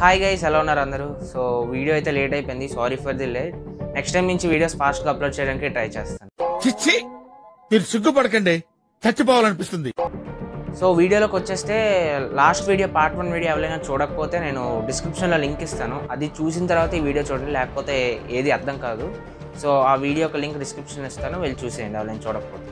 hi guys ఎలా ఉన్నారు అందరూ సో వీడియో అయితే లేట్ అయిపోయింది sorry for the late next time నుంచి వీడియోస్ ఫాస్ట్గా అప్లోడ్ చేయడానికి ట్రై చేస్తాను చిచ్చి మీరు సిగ్గుపడకండి చచ్చిపోవాలనిపిస్తుంది సో వీడియోలోకి వచ్చేస్తే last video part one video ఎవరైనా చూడకపోతే నేను డిస్క్రిప్షన్లో లింక్ ఇస్తాను అది చూసిన తర్వాత ఈ వీడియో చూడండి లేకపోతే ఏది అర్థం కాదు సో ఆ వీడియో ఒక లింక్ డిస్క్రిప్షన్ ఇస్తాను వెళ్ళి చూసేయండి ఎవరైనా చూడకపోతే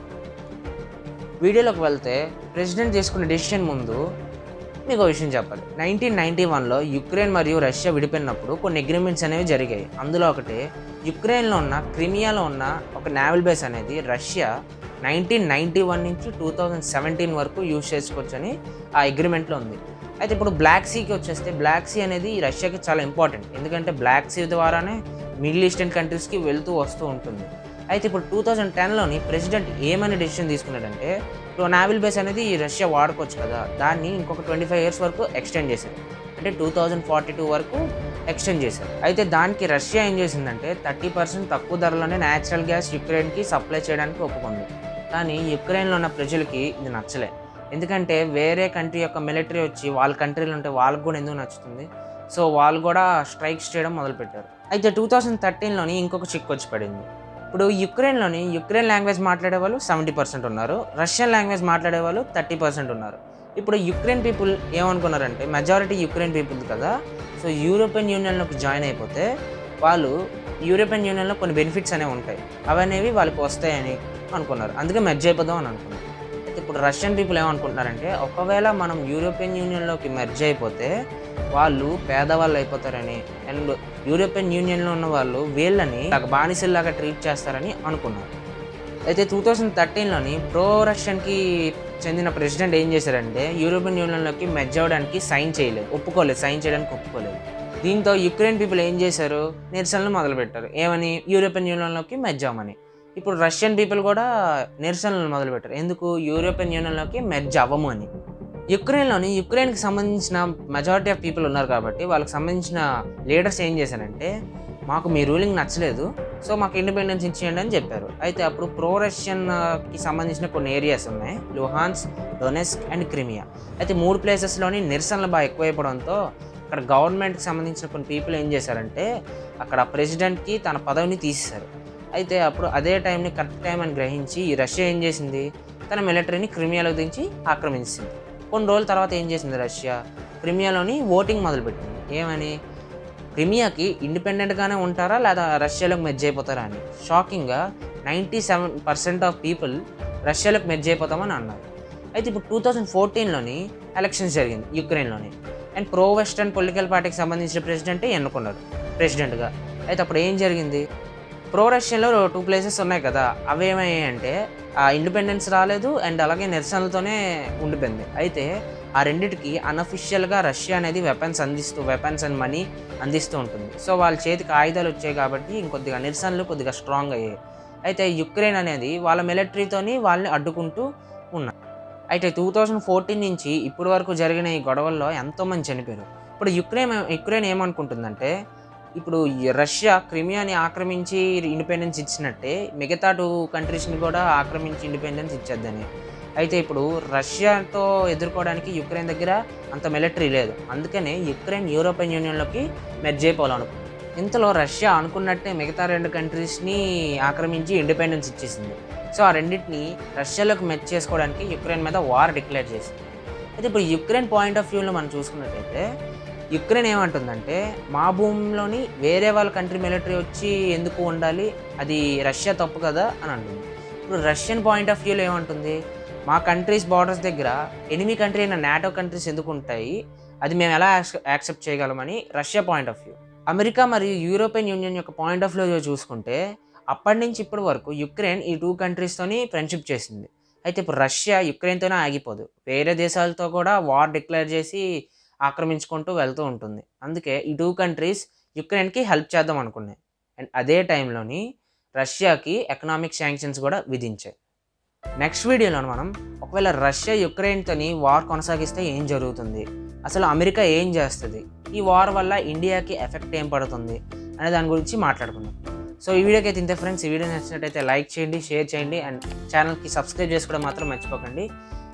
వీడియోలోకి వెళ్తే ప్రెసిడెంట్ తీసుకున్న డెసిషన్ ముందు మీకు ఒక విషయం చెప్పాలి నైన్టీన్ నైన్టీ వన్లో యుక్రెయిన్ మరియు రష్యా విడిపోయినప్పుడు కొన్ని అగ్రిమెంట్స్ అనేవి జరిగాయి అందులో ఒకటి యుక్రెయిన్లో ఉన్న క్రిమియాలో ఉన్న ఒక నావల్ బేస్ అనేది రష్యా నైన్టీన్ నైన్టీ వన్ నుంచి టూ థౌజండ్ సెవెంటీన్ వరకు యూజ్ చేసుకోవచ్చని ఆ అగ్రిమెంట్లో ఉంది అయితే ఇప్పుడు బ్లాక్ సీకి వచ్చేస్తే బ్లాక్ సీ అనేది రష్యాకి చాలా ఇంపార్టెంట్ ఎందుకంటే బ్లాక్ సీ ద్వారానే మిడిల్ ఈస్టర్న్ కంట్రీస్కి వెళ్తూ వస్తూ ఉంటుంది అయితే ఇప్పుడు టూ థౌజండ్ టెన్లోని ప్రెసిడెంట్ ఏమని డెసిషన్ తీసుకున్నాడంటే ఇప్పుడు నావల్ బేస్ అనేది ఈ రష్యా వాడుకోవచ్చు కదా దాన్ని ఇంకొక ట్వంటీ ఫైవ్ ఇయర్స్ వరకు ఎక్స్టెండ్ చేశారు అంటే టూ థౌజండ్ ఫార్టీ టూ వరకు ఎక్స్టెండ్ చేశారు అయితే దానికి రష్యా ఏం చేసిందంటే థర్టీ పర్సెంట్ తక్కువ ధరలోనే న్యాచురల్ గ్యాస్ యుక్రెయిన్కి సప్లై చేయడానికి ఒప్పుకుంది కానీ యుక్రెయిన్లో ఉన్న ప్రజలకి ఇది నచ్చలే ఎందుకంటే వేరే కంట్రీ యొక్క మిలిటరీ వచ్చి వాళ్ళ కంట్రీలో ఉంటే వాళ్ళకు కూడా ఎందుకు నచ్చుతుంది సో వాళ్ళు కూడా స్ట్రైక్స్ చేయడం మొదలుపెట్టారు అయితే టూ థౌజండ్ థర్టీన్లోని ఇంకొక చిక్ వచ్చి పడింది ఇప్పుడు యుక్రెయిన్లోని యుక్రెయిన్ లాంగ్వేజ్ మాట్లాడే వాళ్ళు సెవెంటీ పర్సెంట్ ఉన్నారు రష్యన్ లాంగ్వేజ్ మాట్లాడే వాళ్ళు థర్టీ పర్సెంట్ ఉన్నారు ఇప్పుడు యుక్రెయిన్ పీపుల్ ఏమనుకున్నారంటే మెజారిటీ యుక్రెయిన్ పీపుల్ కదా సో యూరోపియన్ యూనియన్లోకి జాయిన్ అయిపోతే వాళ్ళు యూరోపియన్ యూనియన్లో కొన్ని బెనిఫిట్స్ అనేవి ఉంటాయి అవనేవి వాళ్ళకి వస్తాయని అనుకున్నారు అందుకే మెర్జ్ అయిపోదాం అని అనుకున్నారు అయితే ఇప్పుడు రష్యన్ పీపుల్ ఏమనుకుంటున్నారంటే ఒకవేళ మనం యూరోపియన్ యూనియన్లోకి మెర్జ్ అయిపోతే వాళ్ళు పేదవాళ్ళు అయిపోతారని అండ్ యూరోపియన్ యూనియన్లో ఉన్న వాళ్ళు వీళ్ళని బానిసల్లాగా ట్రీట్ చేస్తారని అనుకున్నారు అయితే టూ థౌజండ్ థర్టీన్లోని ప్రో రష్యన్కి చెందిన ప్రెసిడెంట్ ఏం చేశారంటే యూరోపియన్ యూనియన్లోకి మెర్జ్ అవ్వడానికి సైన్ చేయలేదు ఒప్పుకోలేదు సైన్ చేయడానికి ఒప్పుకోలేదు దీంతో యుక్రెయిన్ పీపుల్ ఏం చేశారు నిరసనలు మొదలుపెట్టారు ఏమని యూరోపియన్ యూనియన్లోకి మెర్జ్ అవ్వమని ఇప్పుడు రష్యన్ పీపుల్ కూడా నిరసనలు మొదలుపెట్టారు ఎందుకు యూరోపియన్ యూనియన్లోకి మెర్జ్ అవ్వము అని యుక్రెయిన్లోని యుక్రెయిన్కి సంబంధించిన మెజారిటీ ఆఫ్ పీపుల్ ఉన్నారు కాబట్టి వాళ్ళకి సంబంధించిన లీడర్స్ ఏం చేశారంటే మాకు మీ రూలింగ్ నచ్చలేదు సో మాకు ఇండిపెండెన్స్ ఇచ్చేయండి అని చెప్పారు అయితే అప్పుడు ప్రో రష్యన్కి సంబంధించిన కొన్ని ఏరియాస్ ఉన్నాయి లుహాన్స్ డొనెస్క్ అండ్ క్రిమియా అయితే మూడు ప్లేసెస్లోని నిరసనలు బాగా ఎక్కువైపోవడంతో అక్కడ గవర్నమెంట్కి సంబంధించిన కొన్ని పీపుల్ ఏం చేశారంటే అక్కడ ప్రెసిడెంట్కి తన పదవిని తీసేశారు అయితే అప్పుడు అదే టైంని కరెక్ట్ టైం అని గ్రహించి ఈ రష్యా ఏం చేసింది తన మిలిటరీని క్రిమియాలో దించి ఆక్రమించింది కొన్ని రోజుల తర్వాత ఏం చేసింది రష్యా క్రిమియాలోని ఓటింగ్ మొదలుపెట్టింది ఏమని క్రిమియాకి ఇండిపెండెంట్గానే ఉంటారా లేదా రష్యాలోకి మెర్జ్ అయిపోతారా అని షాకింగ్గా ninety seven percent of people రష్యాలోకి మెర్జ్ అయిపోతామని అన్నారు అయితే ఇప్పుడు టూ థౌజండ్ ఫోర్టీన్లోని ఎలక్షన్స్ జరిగింది యుక్రెయిన్లోని అండ్ ప్రో వెస్టర్న్ పొలిటికల్ పార్టీకి సంబంధించిన ప్రెసిడెంటే ఎన్నుకున్నారు ప్రెసిడెంట్గా అయితే అప్పుడు ఏం జరిగింది ప్రో రష్యన్లో టూ ప్లేసెస్ ఉన్నాయి కదా అవి ఏమయ్యాయి అంటే ఆ ఇండిపెండెన్స్ రాలేదు అండ్ అలాగే నిరసనలతోనే ఉండిపోయింది అయితే ఆ రెండిటికి అన్అఫిషియల్గా రష్యా అనేది వెపన్స్ అందిస్తూ వెపన్స్ అండ్ మనీ అందిస్తూ ఉంటుంది సో వాళ్ళ చేతికి ఆయుధాలు వచ్చాయి కాబట్టి ఇంకొద్దిగా నిరసనలు కొద్దిగా స్ట్రాంగ్ అయ్యాయి అయితే యుక్రెయిన్ అనేది వాళ్ళ మిలిటరీతోని వాళ్ళని అడ్డుకుంటూ ఉన్నారు అయితే టూ థౌజండ్ ఫోర్టీన్ నుంచి ఇప్పటి వరకు జరిగిన ఈ గొడవల్లో ఎంతోమంది చనిపోయారు ఇప్పుడు యుక్రెయిన్ యుక్రెయిన్ ఏమనుకుంటుందంటే ఇప్పుడు ఈ రష్యా క్రిమియాని ఆక్రమించి ఇండిపెండెన్స్ ఇచ్చినట్టే మిగతా టూ కంట్రీస్ని కూడా ఆక్రమించి ఇండిపెండెన్స్ ఇచ్చేద్దని అయితే ఇప్పుడు రష్యాతో ఎదుర్కోవడానికి యుక్రెయిన్ దగ్గర అంత మిలిటరీ లేదు అందుకనే యుక్రెయిన్ యూరోపియన్ యూనియన్లోకి మెర్జ్ అయిపోవాలనుకుంది ఇంతలో రష్యా అనుకున్నట్టే మిగతా రెండు కంట్రీస్ని ఆక్రమించి ఇండిపెండెన్స్ ఇచ్చేసింది సో ఆ రెండింటిని రష్యాలోకి మెర్జ్ చేసుకోవడానికి యుక్రెయిన్ మీద వార్ డిక్లేర్ చేసింది అయితే ఇప్పుడు యుక్రెయిన్ పాయింట్ ఆఫ్ వ్యూలో మనం చూసుకున్నట్టయితే యుక్రెయిన్ ఏమంటుందంటే మా భూమిలోని వేరే వాళ్ళ కంట్రీ మిలిటరీ వచ్చి ఎందుకు ఉండాలి అది రష్యా తప్పు కదా అని అంటుంది ఇప్పుడు రష్యన్ పాయింట్ ఆఫ్ వ్యూలో ఏమంటుంది మా కంట్రీస్ బార్డర్స్ దగ్గర ఎనిమి కంట్రీ అయిన నాటో కంట్రీస్ ఎందుకు ఉంటాయి అది మేము ఎలా యాక్సెప్ట్ చేయగలమని Russia point of view America మరియు యూరోపియన్ యూనియన్ యొక్క పాయింట్ ఆఫ్ వ్యూ చూసుకుంటే అప్పటి నుంచి ఇప్పటి వరకు యుక్రెయిన్ ఈ టూ కంట్రీస్తోని ఫ్రెండ్షిప్ చేసింది అయితే ఇప్పుడు రష్యా యుక్రెయిన్తోనే ఆగిపోదు వేరే దేశాలతో కూడా వార్ డిక్లేర్ చేసి ఆక్రమించుకుంటూ వెళ్తూ ఉంటుంది అందుకే ఈ టూ కంట్రీస్ యుక్రెయిన్కి హెల్ప్ చేద్దాం అనుకున్నాయి అండ్ అదే టైంలోని రష్యాకి ఎకనామిక్ శాంక్షన్స్ కూడా విధించాయి నెక్స్ట్ వీడియోలో మనం ఒకవేళ రష్యా యుక్రెయిన్తోని వార్ కొనసాగిస్తే ఏం జరుగుతుంది అసలు అమెరికా ఏం చేస్తుంది ఈ వార్ వల్ల ఇండియాకి ఎఫెక్ట్ ఏం పడుతుంది అనే దాని గురించి మాట్లాడుకుందాం సో ఈ వీడియోకి అయితే ఇంతే ఫ్రెండ్స్ ఈ వీడియో నచ్చినట్టయితే లైక్ చేయండి షేర్ చేయండి అండ్ ఛానల్కి సబ్స్క్రైబ్ చేసుకోవడం మాత్రం మర్చిపోకండి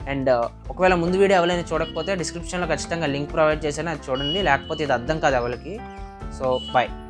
అండ్ ఒకవేళ ముందు వీడియో ఎవరైనా చూడకపోతే డిస్క్రిప్షన్లో ఖచ్చితంగా లింక్ ప్రొవైడ్ చేశాను అది చూడండి లేకపోతే ఇది అర్థం కాదు ఎవరికి సో బాయ్